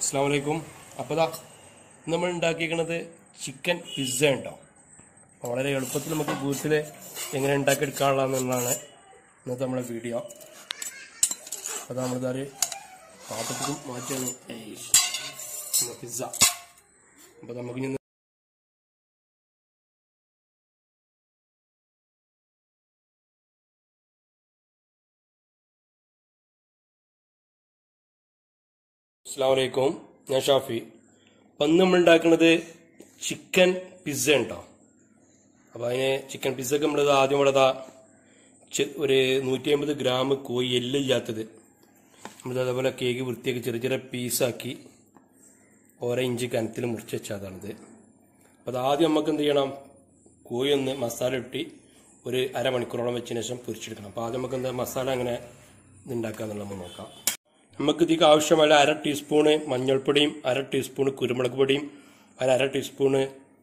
അസ്സാം വലൈക്കും അപ്പോൾ ദാ നമ്മൾ ഉണ്ടാക്കിയിരിക്കുന്നത് ചിക്കൻ പിസ്സ ഉണ്ടോ അപ്പോൾ വളരെ എളുപ്പത്തിൽ നമുക്ക് വീട്ടിൽ എങ്ങനെ ഉണ്ടാക്കിയെടുക്കാനുള്ളതെന്നുള്ളതാണ് ഇന്നത്തെ നമ്മളെ വീഡിയോ അപ്പോൾ നമ്മളിതാ ഒരു പാത്രത്തിൽ മാറ്റിയാണ് പിസ്സ അപ്പോൾ നമുക്ക് ഇനി അസ്സാം വലൈക്കും ഞാൻ ഷാഫി അപ്പം ഇന്ന് നമ്മൾ ഉണ്ടാക്കുന്നത് ചിക്കൻ പിസ്സ ഉണ്ടോ അപ്പോൾ അതിന് ചിക്കൻ പിസ്സക്ക് നമ്മളിത് ആദ്യം ഇവിടെ ദാ ചെ- ഒരു നൂറ്റി അമ്പത് ഗ്രാം കോഴി എല്ലില്ലാത്തത് നമ്മളിത് അതേപോലെ കേക്ക് വൃത്തിയാക്കി ചെറിയ ചെറിയ പീസാക്കി ഓരോ ഇഞ്ച് കനത്തിൽ മുറിച്ച് വെച്ചതാണിത് അപ്പോൾ അത് ആദ്യം നമുക്ക് എന്ത് ചെയ്യണം കോഴി ഒന്ന് മസാല ഇട്ടി ഒരു അരമണിക്കൂറോളം വെച്ചതിന് ശേഷം പൊരിച്ചെടുക്കണം അപ്പോൾ ആദ്യം നമുക്ക് എന്താ മസാല എങ്ങനെ ഉണ്ടാക്കുക എന്നുള്ളത് നമുക്ക് നോക്കാം നമുക്ക് ഇതിക്ക് ആവശ്യമായ അര ടീസ്പൂണ് മഞ്ഞൾപ്പൊടിയും അര ടീസ്പൂണ് കുരുമുളക് പൊടിയും ഒരു അര ടീസ്പൂണ്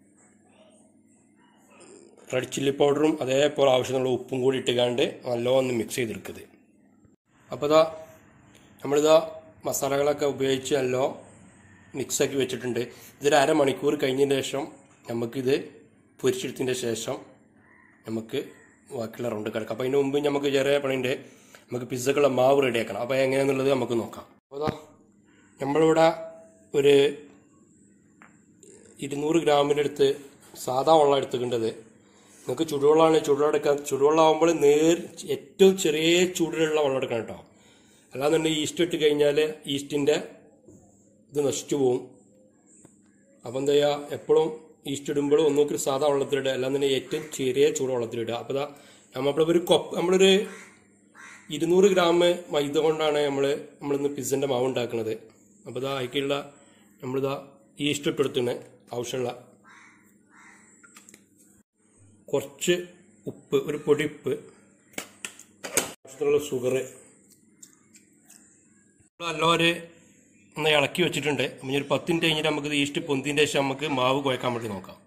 റെഡ് ചില്ലി പൗഡറും അതേപോലെ ആവശ്യമുള്ള ഉപ്പും കൂടി ഇട്ടുകാണ്ട് നല്ലോണം മിക്സ് ചെയ്തെടുക്കുന്നത് അപ്പോൾ ഇതാ നമ്മളിതാ മസാലകളൊക്കെ ഉപയോഗിച്ച് നല്ലോ മിക്സാക്കി വെച്ചിട്ടുണ്ട് ഇതൊരു അരമണിക്കൂർ കഴിഞ്ഞതിന് ശേഷം നമുക്കിത് പൊരിച്ചെടുത്തതിൻ്റെ ശേഷം നമുക്ക് ബാക്കിയുള്ള റൗണ്ട് കിടക്കാം അപ്പോൾ അതിന് മുമ്പ് നമുക്ക് ചെറിയ പണിയുണ്ട് നമുക്ക് പിസ്സക്കുള്ള മാവ് റെഡിയാക്കണം അപ്പോൾ എങ്ങനെയാണെന്നുള്ളത് നമുക്ക് നോക്കാം അപ്പോൾ ഇതാ നമ്മളിവിടെ ഒരു ഇരുന്നൂറ് ഗ്രാമിൻ്റെ അടുത്ത് സാധാ വെള്ളം എടുത്തിട്ടുണ്ടത് നിങ്ങൾക്ക് ചുടുവെള്ളമാണ് ചുടുവെള്ളം എടുക്കാൻ ചുടുവെള്ളം ആകുമ്പോൾ നേർ ഏറ്റവും ചെറിയ ചൂടിലുള്ള വെള്ളം എടുക്കണം കേട്ടോ അല്ലാന്നുണ്ടെങ്കിൽ ഈസ്റ്റ് ഇട്ട് കഴിഞ്ഞാൽ ഈസ്റ്റിൻ്റെ ഇത് നശിച്ചു പോവും അപ്പം എന്താ ചെയ്യുക എപ്പോഴും ഈസ്റ്റ് ഇടുമ്പോൾ ഒന്നുകിൽ സാധാ വെള്ളത്തിലിടുക അല്ലാന്നുണ്ടെങ്കിൽ ഏറ്റവും ചെറിയ ചൂട് വെള്ളത്തിലിടുക അപ്പോൾ ഇതാ നമ്മളിപ്പോൾ ഒരു കൊപ്പ് നമ്മളൊരു ഇരുന്നൂറ് ഗ്രാം മൈദ കൊണ്ടാണ് നമ്മൾ നമ്മളിന്ന് പിസ്സൻ്റെ മാവ് ഉണ്ടാക്കുന്നത് അപ്പോൾ ഇതാ അതിക്കുള്ള നമ്മളിതാ ഈസ്റ്റ് ഇട്ടെടുത്തിന് ആവശ്യമുള്ള കുറച്ച് ഉപ്പ് ഒരു പൊടി ഉപ്പ് ആവശ്യത്തിനുള്ള ഷുഗർ നല്ലൊരു ഒന്ന് ഇളക്കി വെച്ചിട്ടുണ്ട് അപ്പം ഇനി ഒരു പത്ത് മിനിറ്റ് കഴിഞ്ഞിട്ട് നമുക്ക് ഇത് ഈസ്റ്റ് പൊന്തിൻ്റെ ശേഷം നമുക്ക് മാവ് കുഴക്കാൻ വേണ്ടി നോക്കാം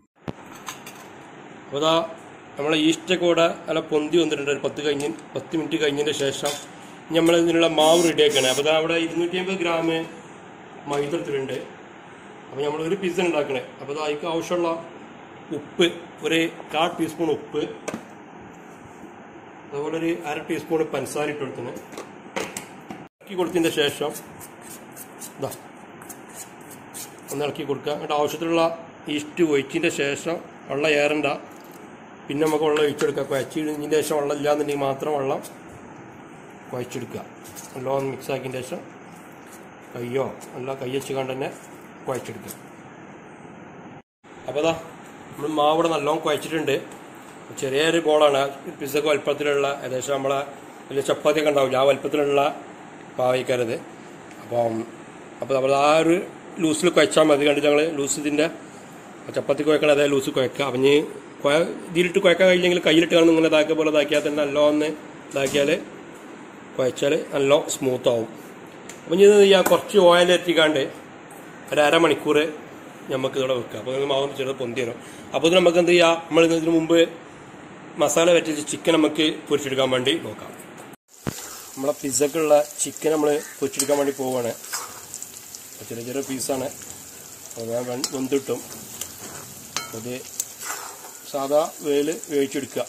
അപ്പോൾ അതാ നമ്മളെ ഈസ്റ്റൊക്കെ കൂടെ നല്ല പൊന്തി വന്നിട്ടുണ്ട് ഒരു പത്ത് കഴിഞ്ഞ് പത്ത് മിനിറ്റ് കഴിഞ്ഞതിന് ശേഷം നമ്മൾ ഇതിനുള്ള മാവ് റെഡിയാക്കണം അപ്പോൾ ദാ അവിടെ ഇരുന്നൂറ്റി അമ്പത് ഗ്രാം മൈദ എടുത്തിട്ടുണ്ട് അപ്പോൾ നമ്മൾ ഒരു പിസ്സ ഉണ്ടാക്കണേ അപ്പോൾ അത് അതിക്ക് ആവശ്യമുള്ള ഉപ്പ് ഒരു കാ ടീസ്പൂൺ ഉപ്പ് അതുപോലെ ഒരു അര ടീസ്പൂൺ പഞ്ചസാര ഇട്ട് കൊടുത്തിന് ഇളക്കി കൊടുത്തതിൻ്റെ ശേഷം ഇതാ ഒന്ന് ഇളക്കി കൊടുക്കുക എന്നിട്ട് ആവശ്യത്തിലുള്ള ഈസ്റ്റ് ഒഴിച്ചതിൻ്റെ ശേഷം വെള്ളം ഏറണ്ട പിന്നെ നമുക്ക് വെള്ളം ഒഴിച്ചെടുക്കുക കുഴച്ചതിന് ശേഷം വെള്ളം ഇല്ലാന്നുണ്ടെങ്കിൽ മാത്രം വെള്ളം കുഴച്ചെടുക്കുക നല്ലോണം മിക്സ് ആക്കിയതിന് ശേഷം കയ്യോ അല്ല കൈ വെച്ച് കണ്ട് തന്നെ കുഴച്ചെടുക്കുക അപ്പോൾ അതാ നമ്മൾ മാവ് ഇവിടെ നല്ലോണം കുഴച്ചിട്ടുണ്ട് ചെറിയൊരു ബോളാണ് പിസ്സക്ക് വലുപ്പത്തിലുള്ള ഏകദേശം നമ്മളെ വലിയ ചപ്പാത്തിയൊക്കെ ഉണ്ടാവില്ല ആ വലുപ്പത്തിലുള്ള മാവയ്ക്കാരത് അപ്പം അപ്പോൾ നമ്മൾ ആ ഒരു ലൂസിൽ കുഴച്ചാൽ മതി കണ്ടിട്ട് ഞങ്ങൾ ലൂസ് ഇതിൻ്റെ ചപ്പാത്തി കുഴക്കണം അതേ ലൂസ് കുഴക്കുക അപ്പം ഇനി കുഴ ഇതിലിട്ട് കുഴക്കാൻ കഴിയില്ലെങ്കിൽ കയ്യിലിട്ട് കാണുന്ന ഇങ്ങനെ ഇതാക്കിയ പോലെ ഇതാക്കിയാൽ തന്നെ നല്ല ഒന്ന് ഇതാക്കിയാൽ കുഴച്ചാൽ നല്ല സ്മൂത്ത് ആവും അപ്പം ഇനി ഇത് ചെയ്യാം കുറച്ച് ഓയിൽ എത്തിക്കാണ്ട് ഒരു അരമണിക്കൂർ നമുക്ക് ഇവിടെ വെക്കുക അപ്പോൾ നിങ്ങൾ മാവ് ചെറുത് പൊന്തി വരും അപ്പോൾ ഇത് നമുക്ക് എന്ത് ചെയ്യാം നമ്മൾ ഇതിന് മുമ്പ് മസാല വറ്റിച്ച് ചിക്കൻ നമുക്ക് പൊരിച്ചെടുക്കാൻ വേണ്ടി നോക്കാം നമ്മളെ പിസ്സക്കുള്ള ചിക്കൻ നമ്മൾ പൊരിച്ചെടുക്കാൻ വേണ്ടി പോവുകയാണ് അപ്പോൾ ചെറിയ ചെറിയ പീസാണ് അപ്പോൾ ഞാൻ വെ- വെന്തിട്ടും അത് സാധാ വേല് വേവിച്ചെടുക്കുക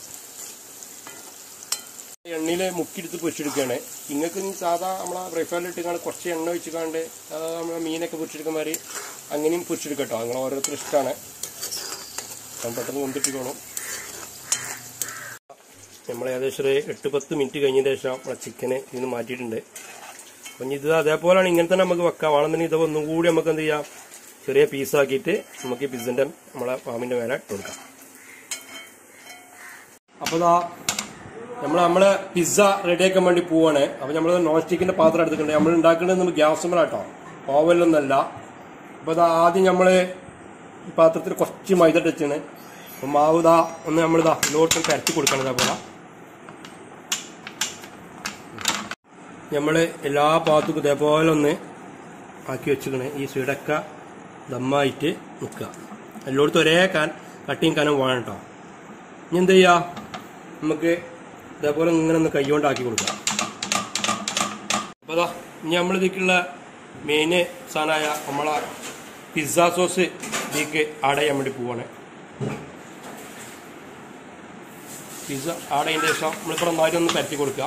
എണ്ണയിൽ മുക്കിയെടുത്ത് പൊരിച്ചെടുക്കുകയാണ് നിങ്ങൾക്ക് ഇനി സാധാ നമ്മളെ ബ്രേക്ക്ഫാസ്റ്റിൽ ഇട്ടുകാണ്ട് കുറച്ച് എണ്ണ വെച്ചുകാണ്ട് നമ്മളെ മീനൊക്കെ പൊരിച്ചെടുക്കാൻ മാതിരി അങ്ങനെയും പൊരിച്ചെടുക്കാം കേട്ടോ അങ്ങനെ ഓരോരുത്തർ ഇഷ്ടമാണ് അപ്പം പെട്ടെന്ന് വെന്തിട്ടിക്കോളും നമ്മൾ ഏകദേശം ഒരു എട്ട് പത്ത് മിനിറ്റ് കഴിഞ്ഞതിന് ശേഷം നമ്മളെ ചിക്കന് ഇതിന് മാറ്റിയിട്ടുണ്ട് അപ്പം ഇനി ഇത് അതേപോലെയാണ് ഇങ്ങനെ തന്നെ നമുക്ക് വെക്കാം ആണെന്നുണ്ടെങ്കിൽ ഇത് ഒന്നും കൂടി നമുക്ക് എന്ത് ചെയ്യാം ചെറിയ പീസാക്കിയിട്ട് നമുക്ക് ഈ പിസ്സൻ്റെ നമ്മളെ ഫാമിൻ്റെ മേലെ ഇട്ട് കൊടുക്കാം അപ്പോൾ ഇതാ നമ്മൾ നമ്മളെ പിസ്സ റെഡിയാക്കാൻ വേണ്ടി പോവാണ് അപ്പോൾ നമ്മൾ നോൺ സ്റ്റിക്കിന്റെ പാത്രം എടുത്തിട്ടുണ്ട് നമ്മൾ ഉണ്ടാക്കുന്നത് നമ്മൾ ഗ്യാസ് മേലാട്ടോ ഓവനിലൊന്നല്ല അപ്പോൾ ഇതാ ആദ്യം നമ്മൾ ഈ പാത്രത്തിൽ കുറച്ച് മൈദ ഇട്ട് വെച്ചാണ് അപ്പോൾ മാവ് ഇതാ ഒന്ന് നമ്മളിതാ എല്ലായിടത്തും കരത്തി കൊടുക്കണം ഇതേപോലെ നമ്മൾ എല്ലാ ഭാഗത്തും ഇതേപോലെ ഒന്ന് ആക്കി വെച്ചിക്കണ് ഈ സൈഡൊക്കെ ദമ്മായിട്ട് നിൽക്കുക എല്ലായിടത്തും ഒരേ കാൻ കട്ടിയും കനം വേണം കേട്ടോ ഇനി എന്ത് ചെയ്യുക നമുക്ക് ഇതേപോലെ ഇങ്ങനെ ഒന്ന് കൈ കൊണ്ടാക്കി കൊടുക്കാം അപ്പോൾ അതാ ഇനി നമ്മൾ ഇതിക്കുള്ള മെയിൻ സാധനമായ നമ്മളെ പിസ്സ സോസ് ഇതിലേക്ക് ആഡ് ചെയ്യാൻ വേണ്ടി പോവാണ് പിസ്സ ആഡ് ചെയ്തതിന് ശേഷം നമ്മളിപ്പോൾ നന്നായിട്ട് ഒന്ന് പരത്തി കൊടുക്കുക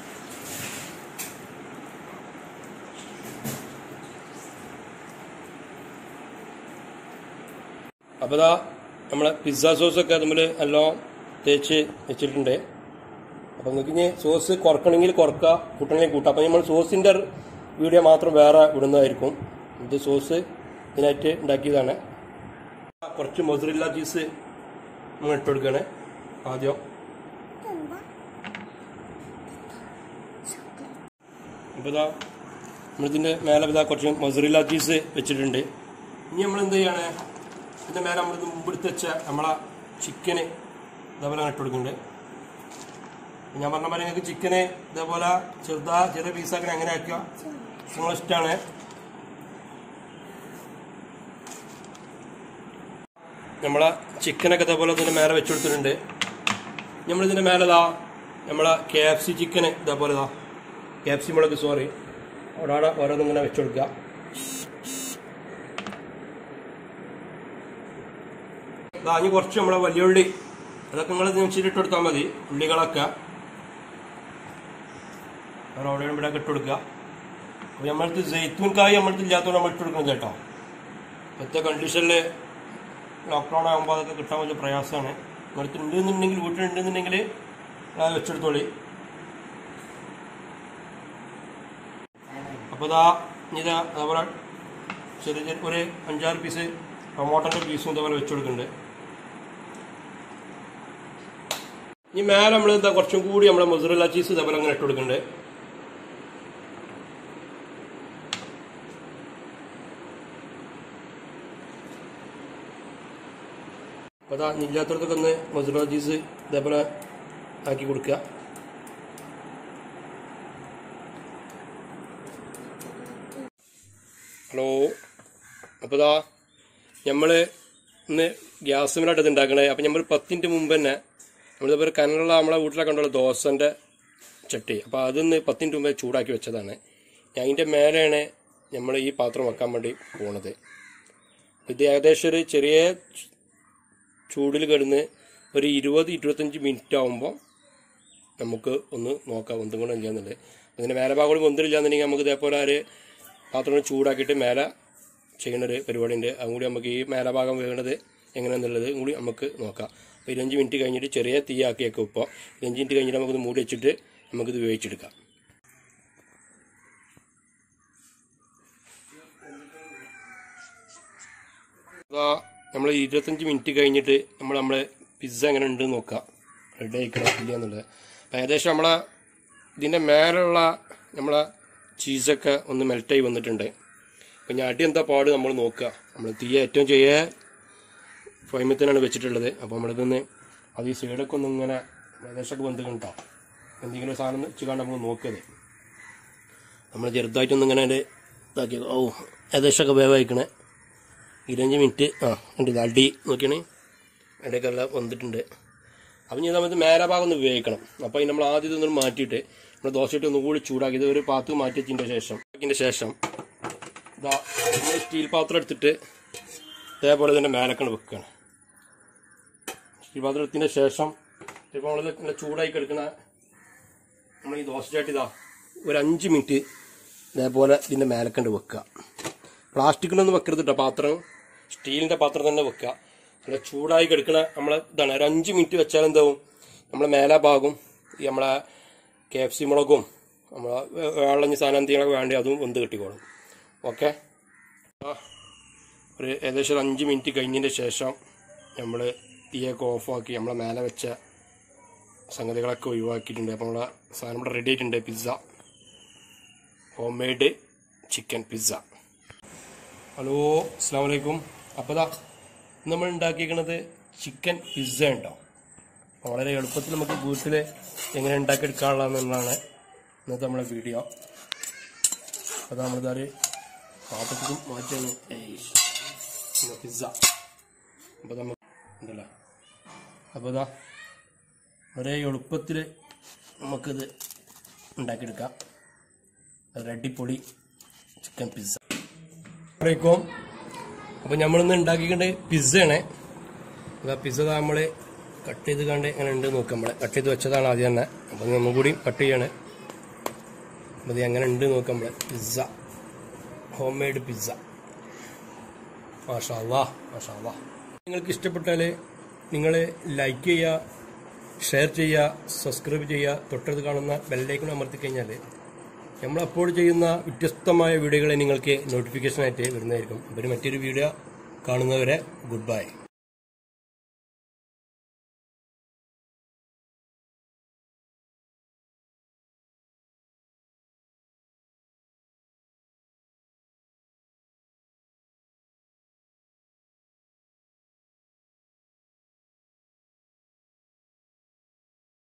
അപ്പോൾ ഇതാ നമ്മളെ പിസ്സ സോസൊക്കെ നമ്മൾ നല്ലോണം തേച്ച് വെച്ചിട്ടുണ്ട് അപ്പോൾ നിങ്ങൾക്ക് ഇനി സോസ് കുറക്കണമെങ്കിൽ കുറക്കുക കൂട്ടണമെങ്കിൽ കൂട്ടാം അപ്പോൾ നമ്മൾ സോസിൻ്റെ വീഡിയോ മാത്രം വേറെ ഇടുന്നതായിരിക്കും ഇത് സോസ് ഇതിനായിട്ട് ഉണ്ടാക്കിയതാണ് കുറച്ച് മൊസറില്ല ചീസ് നമ്മൾ ഇട്ട് കൊടുക്കുകയാണ് ആദ്യം അപ്പോൾ ഇതാ നമ്മളിതിൻ്റെ മേലെ ഇതാ കുറച്ച് മൊസറില്ല ചീസ് വെച്ചിട്ടുണ്ട് ഇനി നമ്മൾ എന്ത് ചെയ്യാണ് ഇതിൻ്റെ മേലെ നമ്മൾ മുമ്പ് എടുത്ത് വെച്ച നമ്മളെ ചിക്കന് ഇതേപോലെ ഇട്ട് കൊടുക്കുന്നുണ്ട് ഞാൻ പറഞ്ഞ പോലെ നിങ്ങൾക്ക് ചിക്കന് ഇതേപോലെ ചെറുതാ ചെറിയ പീസാക്കി എങ്ങനെ ആക്കുക നിങ്ങളെ ഇഷ്ടമാണ് നമ്മളെ ചിക്കനൊക്കെ ഇതേപോലെ ഇതിന്റെ മേലെ വെച്ച് കൊടുത്തിട്ടുണ്ട് നമ്മളിതിന്റെ മേലെ ഇതാ നമ്മളെ കെ എഫ് സി ചിക്കന് ഇതേപോലെ ഇതാ കെ എഫ് സി മുളക് സോറി അവിടെ അവിടെ ഓരോന്നും ഇങ്ങനെ വെച്ച് കൊടുക്കുക ഇതാ ഇനി കുറച്ച് നമ്മളെ വലിയ ഉള്ളി അതൊക്കെ നിങ്ങൾ നിമിച്ചിട്ട് കൊടുത്താൽ മതി ഉള്ളികളൊക്കെ അവിടെ ഇവിടെ ഇട്ട് കൊടുക്കുക അപ്പോൾ നമ്മളടുത്ത് ജെയ്ത്തൂൻ കായ് നമ്മളടുത്ത് ഇല്ലാത്തതുകൊണ്ട് നമ്മൾ ഇട്ട് കൊടുക്കുന്നത് കേട്ടോ ഇപ്പോഴത്തെ കണ്ടീഷനിൽ ലോക്ക്ഡൗൺ ആകുമ്പോൾ അതൊക്കെ കിട്ടാൻ വലിയ പ്രയാസമാണ് നമ്മളടുത്ത് ഉണ്ടെന്നുണ്ടെങ്കിൽ വീട്ടിലുണ്ടെന്നുണ്ടെങ്കിൽ അത് വെച്ചെടുത്തോളി അപ്പോൾ ഇതാ ഇനി ഇതാ അതേപോലെ ചെറിയ ചെറിയ ഒരു അഞ്ചാറ് പീസ് ടൊമാറ്റോൻ്റെ പീസും ഇതേപോലെ വെച്ച് കൊടുക്കുന്നുണ്ട് ഇനി മേലെ നമ്മൾ എന്താ കുറച്ചും കൂടി നമ്മളെ മൊസറല്ല ചീസ് ഇതേപോലെ അങ്ങനെ ഇട്ട് കൊടുക്കുന്നുണ്ട് അപ്പോൾ അതാ ഇല്ലാത്തടത്തൊക്കെ ഒന്ന് മൊസറല്ല ചീസ് ഇതേപോലെ ആക്കി കൊടുക്കുക ഹലോ അപ്പോൾ ഇതാ നമ്മൾ ഇന്ന് ഗ്യാസ് മേലായിട്ട് ഇത് ഉണ്ടാക്കണേ അപ്പം നമ്മൾ പത്ത് മിനിറ്റ് മുമ്പ് തന്നെ നമ്മളിപ്പോൾ ഒരു കനലുള്ള നമ്മളെ വീട്ടിലൊക്കെ ഉണ്ടല്ലോ ദോശൻ്റെ ചട്ടി അപ്പോൾ അതൊന്ന് പത്ത് മിനിറ്റ് മുമ്പേ ചൂടാക്കി വെച്ചതാണ് ഞാൻ അതിൻ്റെ മേലെയാണ് നമ്മൾ ഈ പാത്രം വെക്കാൻ വേണ്ടി പോണത് ഇത് ഏകദേശം ഒരു ചെറിയ ചൂടിൽ കിടന്ന് ഒരു ഇരുപത് ഇരുപത്തഞ്ച് മിനിറ്റ് ആകുമ്പോൾ നമുക്ക് ഒന്ന് നോക്കാം ഒന്നും കൂടെ ഇല്ലാന്നുള്ളത് അതിൻ്റെ മേലെ ഭാഗം കൂടി ഒന്നില്ലാന്നുണ്ടെങ്കിൽ നമുക്ക് ഇതേപോലെ ഒരു പാത്രം ചൂടാക്കിയിട്ട് മേലെ ചെയ്യുന്ന ഒരു പരിപാടിയുണ്ട് അതും കൂടി നമുക്ക് ഈ മേലെ ഭാഗം വേണ്ടത് എങ്ങനെയാണെന്നുള്ളത് കൂടി നമുക്ക് നോക്കാം അപ്പോൾ ഇരുപഞ്ച് മിനിറ്റ് കഴിഞ്ഞിട്ട് ചെറിയ തീയാക്കിയേക്കും ഇപ്പോൾ ഇരുപഞ്ച് മിനിറ്റ് കഴിഞ്ഞിട്ട് നമുക്കിത് മൂടി വെച്ചിട്ട് നമുക്കിത് വേവിച്ചെടുക്കാം അതാ നമ്മൾ ഇരുപത്തഞ്ച് മിനിറ്റ് കഴിഞ്ഞിട്ട് നമ്മൾ നമ്മളെ പിസ്സ എങ്ങനെ ഉണ്ട് നോക്കാം റെഡി ആയിക്കണം ഇല്ല എന്നുള്ളത് അപ്പോൾ ഏകദേശം നമ്മളെ ഇതിൻ്റെ മേലുള്ള നമ്മളെ ചീസൊക്കെ ഒന്ന് മെൽറ്റായി വന്നിട്ടുണ്ട് അപ്പം ഞാൻ അടി എന്താ പാട് നമ്മൾ നോക്കുക നമ്മൾ തീ ഏറ്റവും ചെയ്യ ഫ്ലെയിമിൽ വെച്ചിട്ടുള്ളത് അപ്പോൾ നമ്മളിതൊന്ന് അത് ഈ സൈഡൊക്കെ ഒന്ന് ഇങ്ങനെ ഏകദേശമൊക്കെ വെന്ത് കണ്ടോ എന്തെങ്കിലും സാധനം വെച്ചുകൊണ്ട് നമുക്ക് നോക്കിയത് നമ്മൾ ചെറുതായിട്ടൊന്നും ഇങ്ങനെ അതിൻ്റെ ഇതാക്കിയത് ഓ ഏകദേശമൊക്കെ വേവായിക്കണേ ഇരുപഞ്ച് മിനിറ്റ് ആ ഉണ്ട് ഇത് അടി നോക്കിയാണേ ഇടയ്ക്ക് എല്ലാം വന്നിട്ടുണ്ട് അപ്പം ഇനി നമുക്ക് മേലെ ഭാഗം ഒന്ന് ഉപയോഗിക്കണം അപ്പോൾ അതിന് നമ്മൾ ആദ്യം ഇതൊന്ന് മാറ്റിയിട്ട് നമ്മൾ ദോശയിട്ട് ഒന്ന് കൂടി ചൂടാക്കി ഇത് ഒരു പാത്ത് മാറ്റി വെച്ചതിൻ്റെ ശേഷം അതിൻ്റെ ശേഷം ഇതാ നമ്മൾ സ്റ്റീൽ പാത്രം എടുത്തിട്ട് ഇതേപോലെ തന്നെ മേലക്കാണ് വെക്കുകയാണ് സ്റ്റീൽ പാത്രം എടുത്തതിൻ്റെ ശേഷം ഇപ്പോൾ നമ്മളിത് ഇങ്ങനെ ചൂടായി കിടക്കുന്ന നമ്മൾ ഈ ദോശ ചാട്ടി ഇതാ ഒരു അഞ്ച് മിനിറ്റ് ഇതേപോലെ ഇതിൻ്റെ മേലക്കണ്ട് വെക്കുക പ്ലാസ്റ്റിക്കിലൊന്നും വെക്കരുത് കേട്ടോ പാത്രം സ്റ്റീലിൻ്റെ പാത്രം തന്നെ വെക്കുക നല്ല ചൂടായി കിടക്കണ നമ്മളെ ഇതാണ് ഒരു അഞ്ച് മിനിറ്റ് വെച്ചാൽ എന്താവും നമ്മളെ മേലെ ഭാഗം ഈ നമ്മളെ കെ എഫ് സി മുളകും നമ്മളെ വെള്ളഞ്ഞ സാധനം എന്തെങ്കിലുമൊക്കെ വേണ്ടി അതും വെന്ത് കിട്ടിക്കോളും ഓക്കെ ഒരു ഏകദേശം ഒരു അഞ്ച് മിനിറ്റ് കഴിഞ്ഞതിൻ്റെ ശേഷം നമ്മൾ തീയൊക്കെ ഓഫാക്കി നമ്മളെ മേലെ വെച്ച സംഗതികളൊക്കെ ഒഴിവാക്കിയിട്ടുണ്ട് അപ്പോൾ നമ്മളെ സാധനം ഇവിടെ റെഡി ആയിട്ടുണ്ട് pizza homemade chicken pizza hello അസ്സാം വലൈക്കും അപ്പോൾ ദാ നമ്മൾ ഉണ്ടാക്കിയിരിക്കുന്നത് ചിക്കൻ പിസ്സ ഉണ്ടോ വളരെ എളുപ്പത്തിൽ നമുക്ക് വീട്ടിൽ എങ്ങനെ ഉണ്ടാക്കിയെടുക്കാനുള്ളതെന്നുള്ളതാണ് ഇന്നത്തെ നമ്മളെ വീഡിയോ അപ്പോൾ നമ്മളിതൊരു പാത്രത്തിൽ മാറ്റാണ് പിസ്സ അപ്പോൾ നമ്മൾ ഉണ്ടല്ലോ അപ്പോൾ ഇതാ വളരെ എളുപ്പത്തിൽ നമുക്കിത് ഉണ്ടാക്കിയെടുക്കാം ഒരു അടിപൊളി ചിക്കൻ പിസ്സ വലൈക്കും അപ്പോൾ നമ്മളിന്ന് ഉണ്ടാക്കിക്കൊണ്ട് പിസ്സയാണ് അതാ പിസ്സ നമ്മൾ കട്ട് ചെയ്ത് കണ്ട് എങ്ങനെ ഉണ്ട് നോക്കാം നമ്മൾ കട്ട് ചെയ്ത് വെച്ചതാണ് ആദ്യം തന്നെ അപ്പോൾ ഒന്നും കൂടി കട്ട് ചെയ്യാണ് അപ്പോൾ ഇത് എങ്ങനെ ഉണ്ട് നോക്കാം നമ്മൾ പിസ്സ ഹോം മെയ്ഡ് പിസ്സ മാഷാ അല്ലാ മാഷാ അല്ലാ നിങ്ങൾക്ക് ഇഷ്ടപ്പെട്ടാൽ നിങ്ങൾ ലൈക്ക് ചെയ്യുക ഷെയർ ചെയ്യുക സബ്സ്ക്രൈബ് ചെയ്യുക തൊട്ടടുത്ത് കാണുന്ന ബെല്ലൈക്കൺ അമർത്തി കഴിഞ്ഞാൽ നമ്മൾ അപ്പോൾ ചെയ്യുന്ന വ്യത്യസ്തമായ വീഡിയോകൾ നിങ്ങൾക്ക് നോട്ടിഫിക്കേഷനായിട്ട് വരുന്നതായിരിക്കും അപ്പോൾ മറ്റൊരു വീഡിയോ കാണുന്നവരെ ഗുഡ് ബൈ